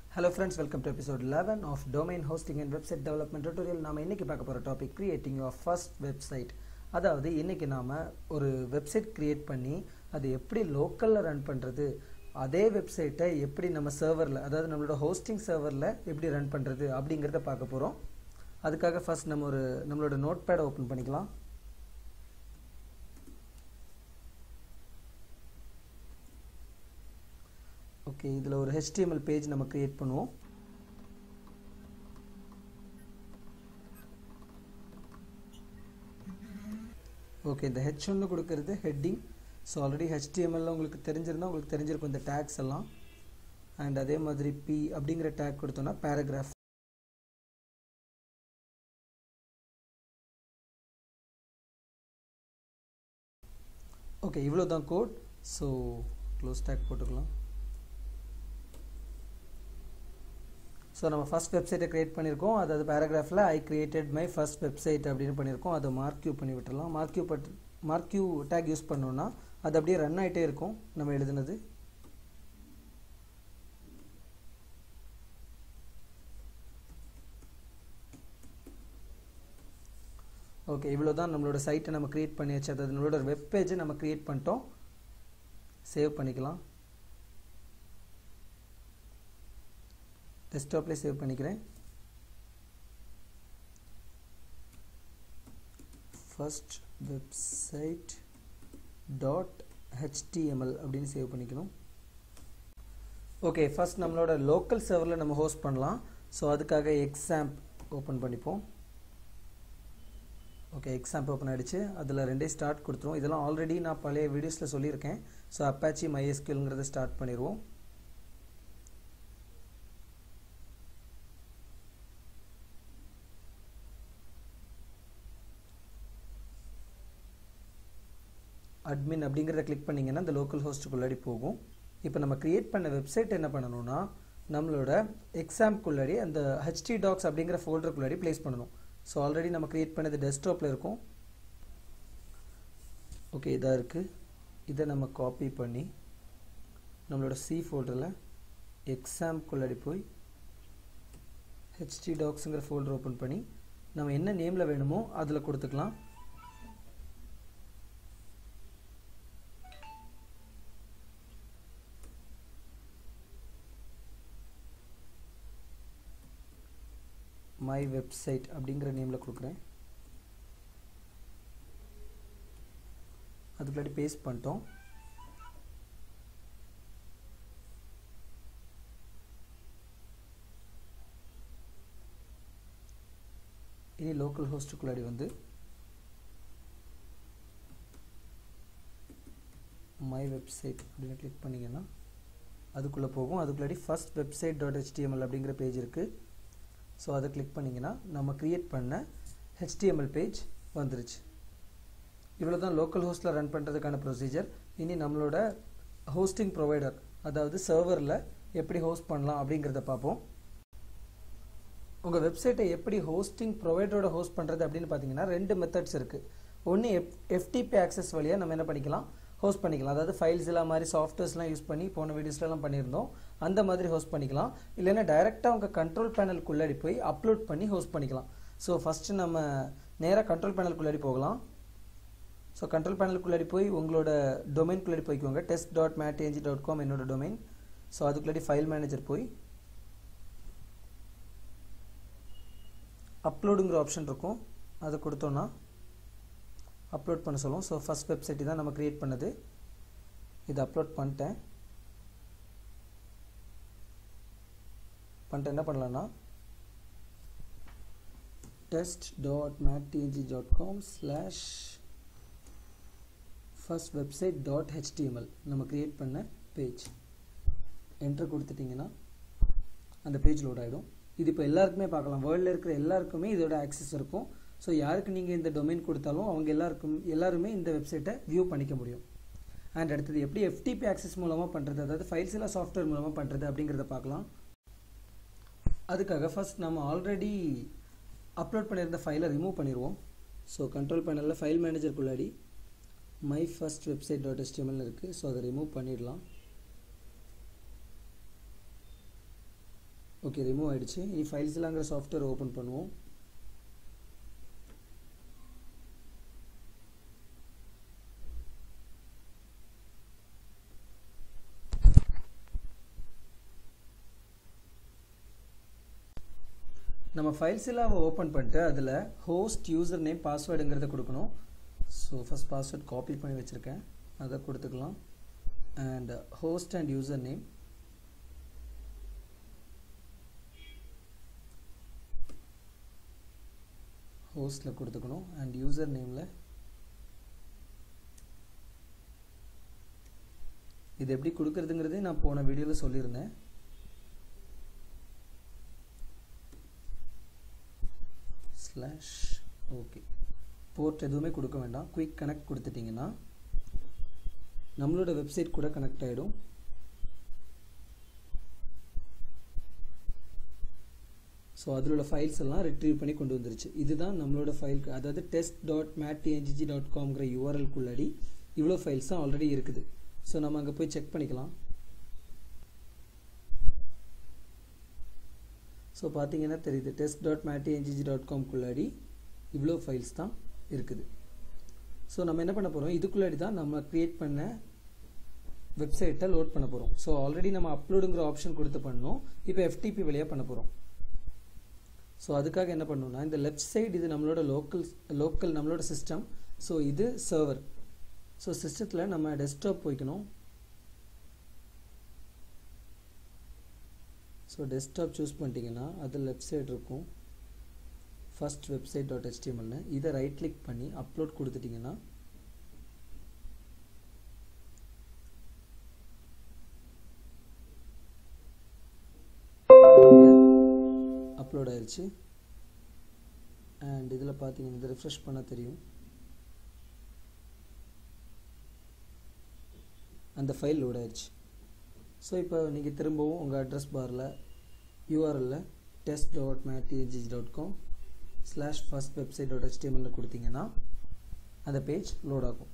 hello friends welcome to episode eleven of domain hosting and website development tutorial நாம இன்னைக்கு பார்க்க போகிற topic creating your first website அதாவது இன்னைக்கு நாம ஒரு வெப்சைட் கிரியேட் பண்ணி அது எப்படி லோக்கலில் ரன் பண்ணுறது அதே வெப்சைட்டை எப்படி நம்ம சர்வரில் அதாவது நம்மளோட ஹோஸ்டிங் சர்வரில் எப்படி ரன் பண்ணுறது அப்படிங்கிறத பார்க்க போகிறோம் அதுக்காக ஃபர்ஸ்ட் நம்ம ஒரு நம்மளோட நோட் பேடை ஓப்பன் பண்ணிக்கலாம் ஓகே இதில் ஒரு HTML பேஜ் நம்ம கிரியேட் பண்ணுவோம் ஓகே இந்த ஹெச் ஒன்று கொடுக்கறது ஹெட்டிங் ஸோ ஆல்ரெடி ஹெச்டிஎம்எல்ல உங்களுக்கு தெரிஞ்சிருந்தா உங்களுக்கு தெரிஞ்சிருக்கும் இந்த டேக்ஸ் எல்லாம் அண்ட் அதே மாதிரி பி அப்படிங்கிற டேக் கொடுத்தோம்னா பேராகிராஃப் ஓகே இவ்வளோ தான் கோட் ஸோ க்ளோஸ் டேக் போட்டுக்கலாம் ஸோ நம்ம ஃபஸ்ட் வெப்சைட்டை க்ரியேட் பண்ணியிருக்கோம் அதாவது பேராகிராஃபில் I created my first website அப்படின்னு பண்ணியிருக்கோம் அதை மார்க்யூ பண்ணி விட்டுறலாம் marquee but marquee tag use பண்ணோன்னா அது அப்படியே ரன் ஆகிட்டே இருக்கும் நம்ம எழுதுனது ஓகே இவ்வளோ தான் நம்மளோட சைட்டை நம்ம க்ரியேட் பண்ணியாச்சு அதாவது நம்மளோட வெப் பேஜை நம்ம க்ரியேட் பண்ணிட்டோம் சேவ் பண்ணிக்கலாம் டெஸ்க்டாப்லேயே சேவ் பண்ணிக்கிறேன் ஃபர்ஸ்ட் வெப்சைட் டாட் ஹெச்டிஎம்எல் அப்படின்னு சேவ் பண்ணிக்கணும் ஓகே ஃபர்ஸ்ட் நம்மளோட லோக்கல் சர்வரில் நம்ம ஹோஸ்ட் பண்ணலாம் ஸோ அதுக்காக எக்ஸாம்ப் ஓப்பன் பண்ணிப்போம் ஓகே எக்ஸாம்ப் ஓப்பன் ஆகிடுச்சு அதில் ரெண்டே ஸ்டார்ட் கொடுத்துருவோம் இதெல்லாம் ஆல்ரெடி நான் பழைய வீடியோஸில் சொல்லியிருக்கேன் ஸோ அப்பாச்சி மைஎஸ்கியூலுங்கிறத ஸ்டார்ட் பண்ணிடுவோம் அட்மின் அப்படிங்கிறத கிளிக் பண்ணிங்கன்னா இந்த லோக்கல் ஹோஸ்ட்டுக்குள்ளாடி போகும் இப்போ நம்ம க்ரியேட் பண்ண வெப்சைட் என்ன பண்ணணும்னா நம்மளோட எக்ஸாம்க்குள்ளாடி அந்த ஹெச்டி டாக்ஸ் அப்படிங்கிற ஃபோல்டருக்குள்ளாடி ப்ளேஸ் பண்ணணும் ஸோ ஆல்ரெடி நம்ம க்ரியேட் பண்ணது டெஸ்க்டாப்பில் இருக்கும் ஓகே இதாக இருக்குது இதை நம்ம காப்பி பண்ணி நம்மளோட சி ஃபோல்டரில் எக்ஸாம்க்குள்ளாடி போய் ஹெச்டி டாக்ஸுங்கிற ஃபோல்டர் ஓப்பன் பண்ணி நம்ம என்ன நேமில் வேணுமோ அதில் கொடுத்துக்கலாம் மை வெப்சைட் அப்படிங்கிற நேமில் கொடுக்குறேன் அதுக்குள்ளாடி பேஸ்ட் பண்ணிட்டோம் இனி லோக்கல் ஹோஸ்ட்டுக்குள்ளாடி வந்து மை வெப்சைட் அப்படின்னு கிளிக் பண்ணிங்கன்னா அதுக்குள்ளே போகும் அதுக்குள்ளாடி ஃபஸ்ட் வெப்சைட் டாட் ஹெச்டிஎம்எல் அப்படிங்கிற பேஜ் இருக்குது ஸோ அதை கிளிக் பண்ணிங்கன்னா நம்ம க்ரியேட் பண்ண ஹெச்டிஎம்எல் பேஜ் வந்துருச்சு இவ்வளோ தான் லோக்கல் ஹோஸ்ட்டில் ரன் பண்ணுறதுக்கான ப்ரொசீஜர் இனி நம்மளோட ஹோஸ்டிங் ப்ரொவைடர் அதாவது சர்வரில் எப்படி ஹோஸ்ட் பண்ணலாம் அப்படிங்கிறத பார்ப்போம் உங்கள் வெப்சைட்டை எப்படி ஹோஸ்டிங் ப்ரொவைடரோட ஹோஸ்ட் பண்ணுறது அப்படின்னு பார்த்தீங்கன்னா ரெண்டு மெத்தட்ஸ் இருக்குது ஒன்று எஃப் எஃப்டிபி ஆக்சஸ் வழியாக நம்ம என்ன பண்ணிக்கலாம் ஹோஸ்ட் பண்ணிக்கலாம் அதாவது ஃபைல்ஸ் எல்லாம் மாதிரி சாஃப்ட்வேர்ஸ்லாம் யூஸ் பண்ணி போன வீடியோஸ்லாம் பண்ணியிருந்தோம் அந்த மாதிரி ஹோஸ்ட் பண்ணிக்கலாம் இல்லைன்னா டைரெக்டாக உங்கள் கண்ட்ரோல் பேனலுக்குள்ளாடி போய் அப்லோட் பண்ணி ஹோஸ்ட் பண்ணிக்கலாம் ஸோ ஃபஸ்ட்டு நம்ம நேராக கண்ட்ரோல் பேனலுக்குள்ளாடி போகலாம் ஸோ கண்ட்ரோல் பேனலுக்குள்ளாடி போய் உங்களோட டொமைன்குள்ளாடி போய்க்குவாங்க டெஸ்ட் டாட் மேட்ஏஜி டாட் காம் என்னோட டொமைன் ஸோ அதுக்குள்ளாடி ஃபைல் மேனேஜர் போய் அப்லோடுங்கிற ஆப்ஷன் இருக்கும் அதை கொடுத்தோன்னா அப்லோட் பண்ண சொல்லுவோம் ஸோ ஃபஸ்ட் வெப்சைட் தான் நம்ம க்ரியேட் பண்ணது இது அப்லோட் பண்ணிட்டேன் பண்ணிட்டு என்ன பண்ணலான்னா டெஸ்ட் டாட் மேட்டிஎன்ஜி dot com slash first website dot HTML நம்ம க்ரியேட் பண்ண பேஜ் என்டர் கொடுத்துட்டிங்கன்னா அந்த பேஜ் லோட் ஆகிடும் இது இப்போ எல்லாருக்குமே பார்க்கலாம் வேர்ல்டில் இருக்கிற எல்லாருக்குமே இதோட ஆக்சஸ் இருக்கும் ஸோ யாருக்கு நீங்கள் இந்த டொமைன் கொடுத்தாலும் அவங்க எல்லாருக்கும் எல்லாருமே இந்த வெப்சைட்டை வியூ பண்ணிக்க முடியும் அண்ட் அடுத்தது எப்படி எஃப்டிபி ஆக்சஸ் மூலமாக பண்ணுறது அதாவது ஃபைல்ஸ் எல்லாம் சாஃப்ட்வேர் மூலமாக பண்ணுறது அப்படிங்கிறத பார்க்கலாம் அதுக்காக ஃபர்ஸ்ட் நம்ம ஆல்ரெடி அப்லோட் பண்ணியிருந்த ஃபைலை ரிமூவ் பண்ணிடுவோம் ஸோ கண்ட்ரோல் பேனலில் ஃபைல் மேனேஜருக்குள்ளாடி my first website dot HTML இருக்குது ஸோ அதை ரிமூவ் பண்ணிடலாம் ஓகே ரிமூவ் ஆயிடுச்சு இனி ஃபைல்ஸ்லாங்கிற சாஃப்ட்வேர் ஓப்பன் பண்ணுவோம் நம்ம ஃபைல்ஸ் எல்லாம் ஓப்பன் பண்ணிட்டு அதில் ஹோஸ்ட் யூசர் நேம் பாஸ்வேர்டுங்கிறத கொடுக்கணும் ஸோ ஃபஸ்ட் பாஸ்வேர்ட் காப்பி பண்ணி வச்சுருக்கேன் அதை கொடுத்துக்கலாம் and host and username ஹோஸ்டில் கொடுத்துக்கணும் அண்ட் யூசர் நேமில் இது எப்படி கொடுக்குறதுங்கிறதே நான் போன வீடியோவில் சொல்லியிருந்தேன் ஸ்லாஷ் ஓகே போர்ட் எதுவுமே கொடுக்க வேண்டாம் குயிக் கனெக்ட் கொடுத்துட்டிங்கன்னா நம்மளோட வெப்சைட் கூட கனெக்ட் ஆகிடும் ஸோ அதில் உள்ள ஃபைல்ஸ் எல்லாம் ரிட்ரீவ் பண்ணி கொண்டு வந்துருச்சு இதுதான் நம்மளோட ஃபைல் அதாவது டெஸ்ட் டாட் மேட் டிஎன்ஜிஜி டாட் காம்ங்கிற யூஆர்எல்குள்ளாடி இவ்வளோ ஃபைல்ஸ் தான் ஆல்ரெடி இருக்குது ஸோ நம்ம அங்கே போய் செக் பண்ணிக்கலாம் ஸோ பார்த்தீங்கன்னா தெரியுது டெஸ்ட் டாட் மேட்டி என்ஜிஜி டாட் காம்குள்ளாடி இவ்வளோ ஃபைல்ஸ் தான் இருக்குது ஸோ நம்ம என்ன பண்ண போகிறோம் இதுக்குள்ளாடி தான் நம்ம க்ரியேட் பண்ண வெப்சைட்டை லோட் பண்ண போகிறோம் ஸோ ஆல்ரெடி நம்ம அப்லோடுங்கிற ஆப்ஷன் கொடுத்து பண்ணோம் இப்போ எஃப்டிபி வழியாக பண்ண போகிறோம் ஸோ அதுக்காக என்ன பண்ணணும்னா இந்த லெஃப்ட் சைடு இது நம்மளோட லோக்கல் லோக்கல் நம்மளோட சிஸ்டம் ஸோ இது சர்வர் ஸோ சிஸ்டத்தில் நம்ம டெஸ்க்டாப் போய்க்கணும் ஸோ டெஸ்க்டாப் சூஸ் பண்ணிட்டீங்கன்னா அது லெஃப்ட் சைடு இருக்கும் ஃபஸ்ட் வெப்சைட் டாட் ஹெச்டிஎம்எல்னு இதை ரைட் கிளிக் பண்ணி அப்லோட் கொடுத்துட்டிங்கன்னா அப்லோட் ஆயிடுச்சு அண்ட் இதில் பார்த்தீங்கன்னா இதை ரிஃப்ரெஷ் பண்ண தெரியும் அந்த ஃபைல் லோட் ஆயிடுச்சு ஸோ இப்போ நீங்கள் திரும்பவும் உங்கள் அட்ரஸ் பாரில் யூஆர்எல்ல டெஸ்ட் டாட் மேட்டிஜி dot com slash first website dot ஹெச்டிஎம்எல்ல கொடுத்தீங்கன்னா அந்த பேஜ் லோட் ஆகும்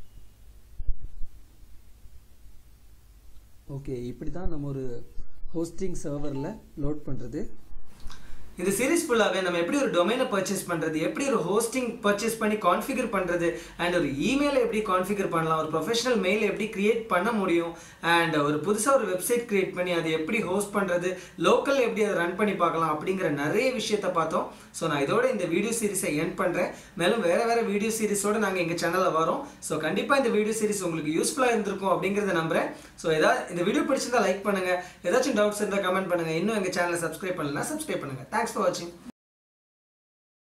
ஓகே இப்படி தான் நம்ம ஒரு ஹோஸ்டிங் சர்வரில் லோட் பண்ணுறது இந்த சீரிஸ் ஃபுல்லாகவே நம்ம எப்படி ஒரு டொமைனை பர்ச்சேஸ் பண்ணுறது எப்படி ஒரு ஹோஸ்டிங் பர்ச்சேஸ் பண்ணி கான்ஃபிகர் பண்ணுறது அண்ட் ஒரு இமெயிலை எப்படி கான்ஃபிகர் பண்ணலாம் ஒரு ப்ரொஃபஷனல் மெயில் எப்படி கிரியேட் பண்ண முடியும் அண்ட் ஒரு புதுசாக ஒரு வெப்சைட் கிரியேட் பண்ணி அதை எப்படி ஹோஸ்ட் பண்ணுறது லோக்கல் எப்படி அதை ரன் பண்ணி பார்க்கலாம் அப்படிங்கிற நிறைய விஷயத்தை பார்த்தோம் ஸோ நான் இதோட இந்த வீடியோ சீரிஸை என் பண்ணுறேன் மேலும் வேறு வேறு வீடியோ சீரிஸோடு நாங்கள் எங்கள் சேனலில் வரோம் ஸோ கண்டிப்பாக இந்த வீடியோ சீரிஸ் உங்களுக்கு யூஸ்ஃபுல்லாக இருந்திருக்கும் அப்படிங்கிறத நம்புறேன் ஸோ ஏதாவது இந்த வீடியோ பிடிச்சிருந்தா லைக் பண்ணுங்கள் ஏதாச்சும் டவுட்ஸ் இருந்தால் கமெண்ட் பண்ணுங்கள் இன்னும் எங்கள் சேனலை சப்ஸ்கிரைப் பண்ணலன்னா சப்ஸ்கிரைப் பண்ணுங்கள் தேங்க்ஸ் ஃபார் வாட்சிங்